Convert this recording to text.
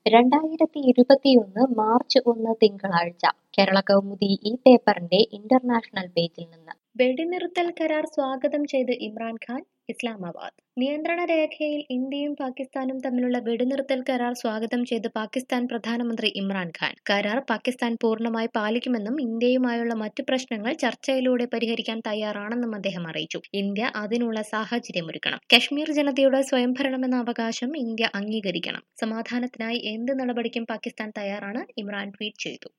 രണ്ടായിരത്തി ഇരുപത്തിയൊന്ന് മാർച്ച് ഒന്ന് തിങ്കളാഴ്ച കേരള കൗമുദി ഈ പേപ്പറിന്റെ ഇന്റർനാഷണൽ പേജിൽ നിന്ന് വെടിനിർത്തൽ കരാർ സ്വാഗതം ചെയ്ത് ഇമ്രാൻഖാൻ ഇസ്ലാമാബാദ് നിയന്ത്രണ രേഖയിൽ ഇന്ത്യയും പാകിസ്ഥാനും തമ്മിലുള്ള വെടിനിർത്തൽ കരാർ സ്വാഗതം ചെയ്ത് പാകിസ്ഥാൻ പ്രധാനമന്ത്രി ഇമ്രാൻഖാൻ കരാർ പാകിസ്ഥാൻ പൂർണ്ണമായി പാലിക്കുമെന്നും ഇന്ത്യയുമായുള്ള മറ്റു പ്രശ്നങ്ങൾ ചർച്ചയിലൂടെ പരിഹരിക്കാൻ തയ്യാറാണെന്നും അദ്ദേഹം അറിയിച്ചു ഇന്ത്യ അതിനുള്ള സാഹചര്യമൊരുക്കണം കശ്മീർ ജനതയുടെ സ്വയംഭരണമെന്ന അവകാശം ഇന്ത്യ അംഗീകരിക്കണം സമാധാനത്തിനായി എന്ത് നടപടിക്കും പാകിസ്ഥാൻ തയ്യാറാണ് ഇമ്രാൻ ട്വീറ്റ് ചെയ്തു